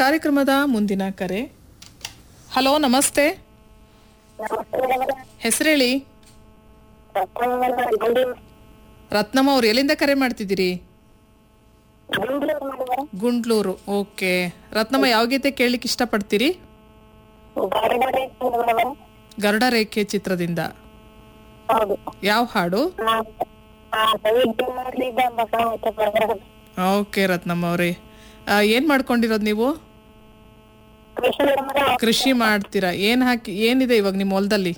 ಕಾರ್ಯಕ್ರಮದ ಮುಂದಿನ ಕರೆ ಹಲೋ ನಮಸ್ತೆ ಹೆಸರೇಳಿ ರತ್ನಮ್ಮ ಅವ್ರು ಎಲ್ಲಿಂದ ಕರೆ ಮಾಡ್ತಿದ್ದೀರಿ ಗುಂಡ್ಲೂರು ಓಕೆ ರತ್ನಮ್ಮ ಯಾವ ಗೀತೆ ಕೇಳಲಿಕ್ಕೆ ಇಷ್ಟಪಡ್ತೀರಿ ಗರುಡ ರೇಖೆ ಚಿತ್ರದಿಂದ ಹೌದು ಯಾವ ಹಾಡು ಕೃಷಿ ಓಕೆ ರತ್ನಮ್ಮ ಅವ್ರೆ ಆ, ಏನ್ ಮಾಡ್ಕೊಂಡಿರೋದು ನೀವು ಕೃಷಿ ಮಾಡ್ತೀರಾ ಏನ್ ಹಾಕಿ ಏನಿದೆ ಇವಾಗ ನಿಮ್ಮ ಹೊಲದಲ್ಲಿ